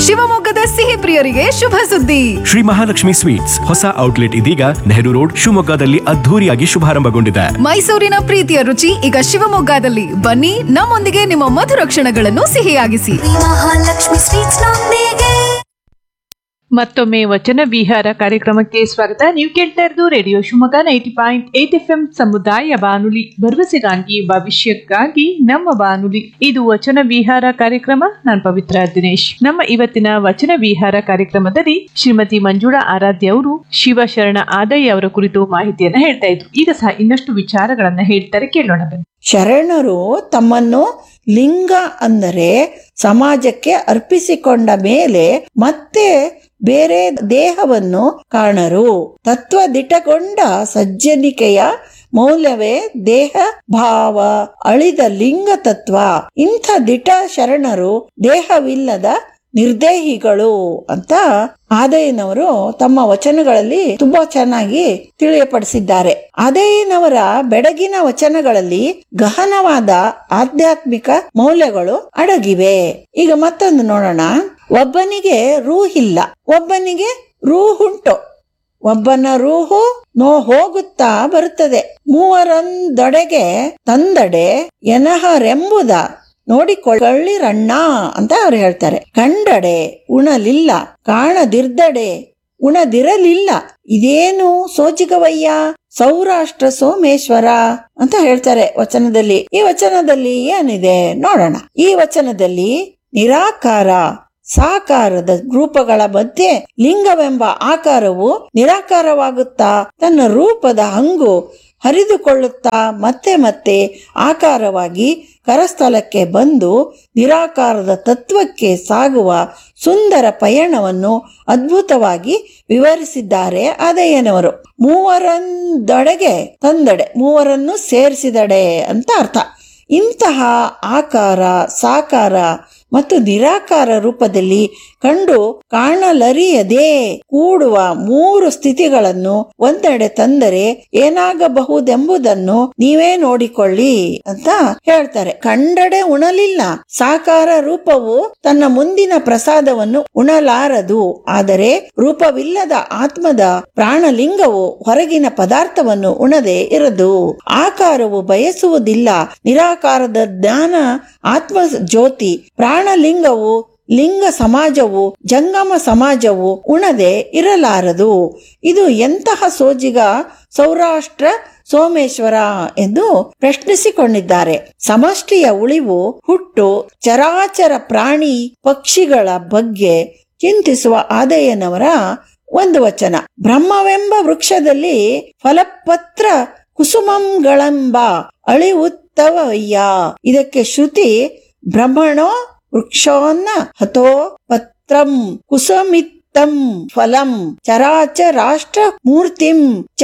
ಶಿವಮೊಗ್ಗದ ಸಿಹಿ ಪ್ರಿಯರಿಗೆ ಶುಭ ಸುದ್ದಿ ಶ್ರೀ ಮಹಾಲಕ್ಷ್ಮಿ ಸ್ವೀಟ್ಸ್ ಹೊಸ ಔಟ್ಲೆಟ್ ಇದೀಗ ನೆಹರು ರೋಡ್ ಶಿವಮೊಗ್ಗದಲ್ಲಿ ಅದ್ಧೂರಿಯಾಗಿ ಶುಭಾರಂಭಗೊಂಡಿದೆ ಮೈಸೂರಿನ ಪ್ರೀತಿಯ ರುಚಿ ಈಗ ಶಿವಮೊಗ್ಗದಲ್ಲಿ ಬನ್ನಿ ನಮ್ಮೊಂದಿಗೆ ನಿಮ್ಮ ಮಧುರ ಕ್ಷಣಗಳನ್ನು ಸಿಹಿಯಾಗಿಸಿ ಮಹಾಲಕ್ಷ್ಮಿ ಸ್ವೀಟ್ಸ್ ನೊಂದಿಗೆ ಮತ್ತೊಮ್ಮೆ ವಚನ ವಿಹಾರ ಕಾರ್ಯಕ್ರಮಕ್ಕೆ ಸ್ವಾಗತ ನೀವು ಕೇಳ್ತಾ ಇರೋದು radio Shivamogga ninety point eight F M ಸಮುದಾಯ ಬಾನುಲಿ ಭರವಸೆಗಾಗಿ ಭವಿಷ್ಯಕ್ಕಾಗಿ ನಮ್ಮ ಬಾನುಲಿ ಇದು ವಚನ ವಿಹಾರ ಕಾರ್ಯಕ್ರಮ ನಾನು ಪವಿತ್ರ ದಿನೇಶ್ ನಮ್ಮ ಇವತ್ತಿನ ವಚನ ವಿಹಾರ ಕಾರ್ಯಕ್ರಮದಲ್ಲಿ ಶ್ರೀಮತಿ ಮಂಜುಳಾ ಆರಾಧ್ಯ ಅವರು ಶಿವಶರಣ ಆದಯ್ಯ ಅವರ ಕುರಿತು ಮಾಹಿತಿಯನ್ನ ಹೇಳ್ತಾ ಇದ್ರು ಈಗ ಸಹ ಇನ್ನಷ್ಟು ವಿಚಾರಗಳನ್ನ ಹೇಳ್ತಾರೆ ಕೇಳೋಣ ಬನ್ನಿ ಶರಣರು ತಮ್ಮನ್ನು ಲಿಂಗ ಅಂದರೆ ಸಮಾಜಕ್ಕೆ ಅರ್ಪಿಸಿಕೊಂಡ ಮೇಲೆ ಮತ್ತೆ ಬೇರೆ ದೇಹವನ್ನು ಕಾಣರು ತತ್ವ ದಿಟಗೊಂಡ ಸಜ್ಜನಿಕೆಯ ಮೌಲ್ಯವೇ ದೇಹ ಭಾವ ಅಳಿದ ಲಿಂಗ ತತ್ವ ಇಂಥ ದಿಟ ಶರಣರು ದೇಹವಿಲ್ಲದ ನಿರ್ದೇಹಿಗಳು ಅಂತ ಆದಯ್ಯನವರು ತಮ್ಮ ವಚನಗಳಲ್ಲಿ ತುಂಬಾ ಚೆನ್ನಾಗಿ ತಿಳಿಯಪಡಿಸಿದ್ದಾರೆ ಆದಯ್ಯನವರ ಬೆಡಗಿನ ವಚನಗಳಲ್ಲಿ ಗಹನವಾದ ಆಧ್ಯಾತ್ಮಿಕ ಮೌಲ್ಯಗಳು ಅಡಗಿವೆ ಈಗ ಮತ್ತೊಂದು ನೋಡೋಣ ಒಬ್ಬನಿಗೆ ರೂಹಿಲ್ಲ ಒಬ್ಬನಿಗೆ ರೂಹುಂಟು ಒಬ್ಬನ ರೂಹು ನೋ ಹೋಗುತ್ತಾ ಬರುತ್ತದೆ ಮೂವರೊಂದೊಡೆಗೆ ತಂದಡೆ ಎನಹರೆಂಬುದ ನೋಡಿಕೊಳ್ಳಿರಣ್ಣ ಅಂತ ಅವ್ರು ಹೇಳ್ತಾರೆ ಕಂಡಡೆ ಉಣಲಿಲ್ಲ ಕಾಣದಿರ್ದಡೆ ಉಣದಿರಲಿಲ್ಲ ಇದೇನು ಸೋಜಿಗವಯ್ಯ ಸೌರಾಷ್ಟ್ರ ಸೋಮೇಶ್ವರ ಅಂತ ಹೇಳ್ತಾರೆ ವಚನದಲ್ಲಿ ಈ ವಚನದಲ್ಲಿ ಏನಿದೆ ನೋಡೋಣ ಈ ವಚನದಲ್ಲಿ ನಿರಾಕಾರ ಸಾಕಾರದ ರೂಪಗಳ ಮಧ್ಯೆ ಲಿಂಗವೆಂಬ ಆಕಾರವು ನಿರಾಕಾರವಾಗುತ್ತಾ ತನ್ನ ರೂಪದ ಹಂಗು ಹರಿದುಕೊಳ್ಳುತ್ತಾ ಮತ್ತೆ ಮತ್ತೆ ಆಕಾರವಾಗಿ ಕರಸ್ಥಲಕ್ಕೆ ಬಂದು ನಿರಾಕಾರದ ತತ್ವಕ್ಕೆ ಸಾಗುವ ಸುಂದರ ಪಯಣವನ್ನು ಅದ್ಭುತವಾಗಿ ವಿವರಿಸಿದ್ದಾರೆ ಆದಯ್ಯನವರು ಮೂವರೊಂದೊಡೆಗೆ ತಂದಡೆ ಮೂವರನ್ನು ಸೇರಿಸಿದಡೆ ಅಂತ ಅರ್ಥ ಇಂತಹ ಆಕಾರ ಸಾಕಾರ ಮತ್ತು ನಿರಾಕಾರ ರೂಪದಲ್ಲಿ ಕಂಡು ಕಾಣಲರಿಯದೆ ಕೂಡುವ ಮೂರು ಸ್ಥಿತಿಗಳನ್ನು ಒಂದೆಡೆ ತಂದರೆ ಏನಾಗಬಹುದೆಂಬುದನ್ನು ನೀವೇ ನೋಡಿಕೊಳ್ಳಿ ಅಂತ ಹೇಳ್ತಾರೆ ಕಂಡಡೆ ಉಣಲಿಲ್ಲ ಸಾಕಾರ ರೂಪವು ತನ್ನ ಮುಂದಿನ ಪ್ರಸಾದವನ್ನು ಉಣಲಾರದು ಆದರೆ ರೂಪವಿಲ್ಲದ ಆತ್ಮದ ಪ್ರಾಣಲಿಂಗವು ಹೊರಗಿನ ಪದಾರ್ಥವನ್ನು ಉಣದೆ ಇರದು ಆಕಾರವು ಬಯಸುವುದಿಲ್ಲ ನಿರಾಕಾರದ ಜ್ಞಾನ ಆತ್ಮ ಜ್ಯೋತಿ ಪ್ರಾಣಲಿಂಗವು ಲಿಂಗ ಸಮಾಜವು ಜಂಗಮ ಸಮಾಜವು ಉಣದೆ ಇರಲಾರದು ಇದು ಎಂತಹ ಸೋಜಿಗ ಸೌರಾಷ್ಟ್ರ ಸೋಮೇಶ್ವರ ಎಂದು ಪ್ರಶ್ನಿಸಿಕೊಂಡಿದ್ದಾರೆ ಸಮಷ್ಟಿಯ ಉಳಿವು ಹುಟ್ಟು ಚರಾಚರ ಪ್ರಾಣಿ ಪಕ್ಷಿಗಳ ಬಗ್ಗೆ ಚಿಂತಿಸುವ ಆದಯ್ಯನವರ ಒಂದು ವಚನ ಬ್ರಹ್ಮವೆಂಬ ವೃಕ್ಷದಲ್ಲಿ ಫಲಪತ್ರ ಕುಸುಮಂಗಳೆಂಬ ಅಳಿವುತ್ತವಯ್ಯ ಇದಕ್ಕೆ ಶ್ರುತಿ ಬ್ರಹ್ಮಣೋ ವೃಕ್ಷೋನ್ನ ಹತೋ ಪತ್ರಂ ಕುಸುಮಿತ್ತಂ ಫಲಂ ಚರಾಚರಾಷ್ಟ್ರ ಮೂರ್ತಿಂ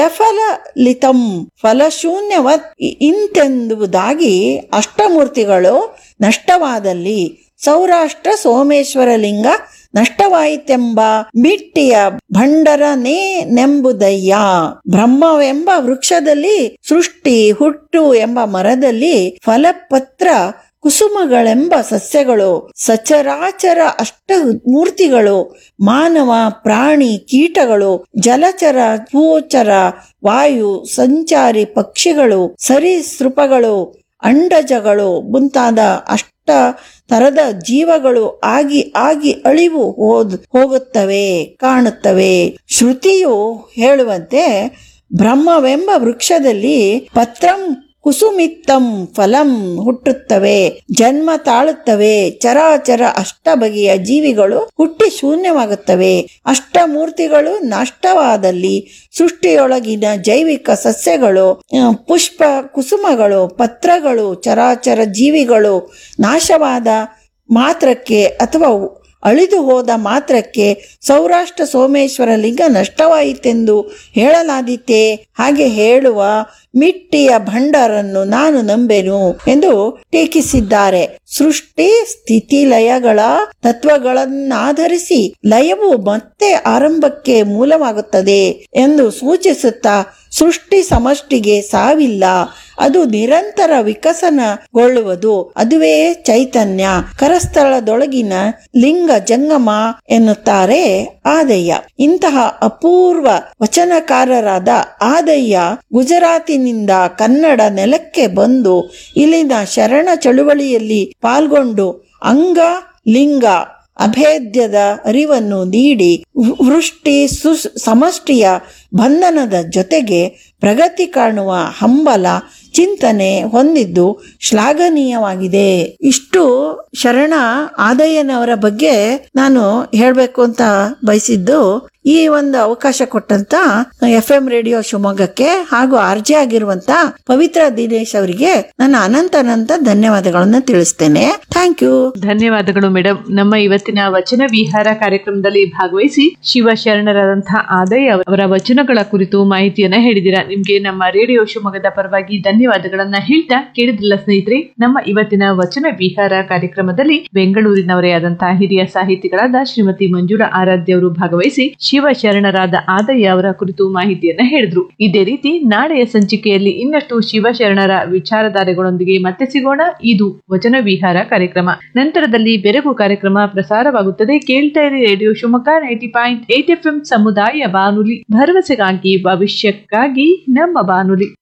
ಚಫಲಲಿತಂ ಫಲಶೂನ್ಯವತ್ ಇ- ಇಂತೆಂಬುದಾಗಿ ಅಷ್ಟಮೂರ್ತಿಗಳು ನಷ್ಟವಾದಲ್ಲಿ ಸೌರಾಷ್ಟ್ರ ಸೋಮೇಶ್ವರ ಲಿಂಗ ನಷ್ಟವಾಯಿತೆಂಬ ಮಿಟ್ಟಿಯ ಭಂಡರನೇ ನೆಂಬುದಯ್ಯ ಬ್ರಹ್ಮವೆಂಬ ವೃಕ್ಷದಲ್ಲಿ ಸೃಷ್ಟಿ ಹುಟ್ಟು ಎಂಬ ಮರದಲ್ಲಿ ಫಲಪತ್ರ ಕುಸುಮಗಳೆಂಬ ಸಸ್ಯಗಳು ಸಚರಾಚರ ಅಷ್ಟ ಮೂರ್ತಿಗಳು ಮಾನವ ಪ್ರಾಣಿ ಕೀಟಗಳು ಜಲಚರ ಭೂಚರ ವಾಯು ಸಂಚಾರಿ ಪಕ್ಷಿಗಳು ಸರೀಸೃಪಗಳು ಅಂಡಜಗಳು ಮುಂತಾದ ಅಷ್ಟ ತರದ ಜೀವಗಳು ಆಗಿ ಆಗಿ ಅಳಿವು ಹೋದ್ ಹೋಗುತ್ತವೆ ಕಾಣುತ್ತವೆ ಶ್ರುತಿಯು ಹೇಳುವಂತೆ ಬ್ರಹ್ಮವೆಂಬ ವೃಕ್ಷದಲ್ಲಿ ಪತ್ರಂ ಕುಸುಮಿತ್ತಂ ಫಲಂ ಹುಟ್ಟುತ್ತವೆ ಜನ್ಮ ತಾಳುತ್ತವೆ ಚರಾಚರ ಅಷ್ಟ ಬಗೆಯ ಜೀವಿಗಳು ಹುಟ್ಟಿ ಶೂನ್ಯವಾಗುತ್ತವೆ ಅಷ್ಟಮೂರ್ತಿಗಳು ನಷ್ಟವಾದಲ್ಲಿ ಸೃಷ್ಟಿಯೊಳಗಿನ ಜೈವಿಕ ಸಸ್ಯಗಳು ಆ, ಪುಷ್ಪ ಕುಸುಮಗಳು ಪತ್ರಗಳು ಚರಾಚರ ಜೀವಿಗಳು ನಾಶವಾದ ಮಾತ್ರಕ್ಕೆ ಅಥವಾ ಅಳಿದು ಹೋದ ಮಾತ್ರಕ್ಕೆ ಸೌರಾಷ್ಟ್ರ ಸೋಮೇಶ್ವರ ಲಿಂಗ ನಷ್ಟವಾಯಿತೆಂದು ಹೇಳಲಾದೀತೆ ಹಾಗೆ ಹೇಳುವ ಮಿಟ್ಟಿಯ ಭಂಡಾರನ್ನು ನಾನು ನಂಬೆನು ಎಂದು ಟೀಕಿಸಿದ್ದಾರೆ ಸೃಷ್ಟಿ ಸ್ಥಿತಿ ಲಯಗಳ ತತ್ವಗಳನ್ನಾಧರಿಸಿ ಲಯವು ಮತ್ತೆ ಆರಂಭಕ್ಕೆ ಮೂಲವಾಗುತ್ತದೆ ಎಂದು ಸೂಚಿಸುತ್ತಾ ಸೃಷ್ಟಿ ಸಮಷ್ಟಿಗೆ ಸಾವಿಲ್ಲ ಅದು ನಿರಂತರ ವಿಕಸನಗೊಳ್ಳುವುದು ಅದುವೇ ಚೈತನ್ಯ ಕರಸ್ಥಳದೊಳಗಿನ ಲಿಂಗ ಜಂಗಮ ಎನ್ನುತ್ತಾರೆ ಆದಯ್ಯ ಇಂತಹ ಅಪೂರ್ವ ವಚನಕಾರರಾದ ಆದಯ್ಯ ಗುಜರಾತಿನಿಂದ ಕನ್ನಡ ನೆಲಕ್ಕೆ ಬಂದು ಇಲ್ಲಿನ ಶರಣ ಚಳುವಳಿಯಲ್ಲಿ ಪಾಲ್ಗೊಂಡು ಅಂಗ ಲಿಂಗ ಅಭೇದ್ಯದ ಅರಿವನ್ನು ನೀಡಿ ವೃ- ವೃಷ್ಟಿ ಸು ಸಮಷ್ಟಿಯ ಬಂಧನದ ಜೊತೆಗೆ ಪ್ರಗತಿ ಕಾಣುವ ಹಂಬಲ ಚಿಂತನೆ ಹೊಂದಿದ್ದು ಶ್ಲಾಘನೀಯವಾಗಿದೆ ಇಷ್ಟು ಶರಣ ಆದಯ್ಯನವರ ಬಗ್ಗೆ ನಾನು ಹೇಳಬೇಕು ಅಂತ ಬಯಸಿದ್ದು ಈ ಒಂದು ಅವಕಾಶ ಕೊಟ್ಟಂತ ಎಫ್ ಎಂ ರೇಡಿಯೋ ಶಿವಮೊಗ್ಗಕ್ಕೆ ಹಾಗೂ ಆರ್ಜೆ ಆಗಿರುವಂತ ಪವಿತ್ರ ದಿನೇಶ್ ಅವರಿಗೆ ನನ್ನ ಅನಂತ ಅನಂತ ಧನ್ಯವಾದಗಳನ್ನ ತಿಳಿಸ್ತೇನೆ ಥ್ಯಾಂಕ್ ಯು ಧನ್ಯವಾದಗಳು ಮೇಡಮ್ ನಮ್ಮ ಇವತ್ತಿನ ವಚನ ವಿಹಾರ ಕಾರ್ಯಕ್ರಮದಲ್ಲಿ ಭಾಗವಹಿಸಿ ಶಿವ ಶರಣರಾದಂತಹ ಆದಯ್ಯ ಅವರ ವಚನಗಳ ಕುರಿತು ಮಾಹಿತಿಯನ್ನ ಹೇಳಿದಿರಾ ನಿಮ್ಗೆ ನಮ್ಮ ರೇಡಿಯೋ ಶಿವಮೊಗ್ಗದ ಪರವಾಗಿ ಧನ್ಯವಾದಗಳನ್ನ ಹೇಳ್ತಾ ಕೇಳಿದ್ರಲ್ಲ ಸ್ನೇಹಿತರೆ ನಮ್ಮ ಇವತ್ತಿನ ವಚನ ವಿಹಾರ ಕಾರ್ಯಕ್ರಮದಲ್ಲಿ ಬೆಂಗಳೂರಿನವರೇ ಆದಂತಹ ಹಿರಿಯ ಸಾಹಿತಿಗಳಾದ ಶ್ರೀಮತಿ ಮಂಜುಳಾ ಆರಾಧ್ಯ ಅವರು ಭಾಗವಹಿಸಿ ಶಿವ ಶರಣರಾದ ಆದಯ್ಯ ಅವರ ಕುರಿತು ಮಾಹಿತಿಯನ್ನ ಹೇಳಿದ್ರು ಇದೇ ರೀತಿ ನಾಳೆಯ ಸಂಚಿಕೆಯಲ್ಲಿ ಇನ್ನಷ್ಟು ಶಿವ ಶರಣರ ವಿಚಾರಧಾರೆಗಳೊಂದಿಗೆ ಮತ್ತೆ ಸಿಗೋಣ ಇದು ವಚನ ವಿಹಾರ ಕಾರ್ಯಕ್ರಮ ನಂತರದಲ್ಲಿ ಬೆರಗು ಕಾರ್ಯಕ್ರಮ ಪ್ರಸಾರವಾಗುತ್ತದೆ ಕೇಳ್ತಾ ಇರಿ radio Shivamogga ninety point eight F M ಸಮುದಾಯ ಬಾನುಲಿ ಭರವಸೆಗಾಗಿ ಭವಿಷ್ಯಕ್ಕಾಗಿ ನಮ್ಮ ಬಾನುಲಿ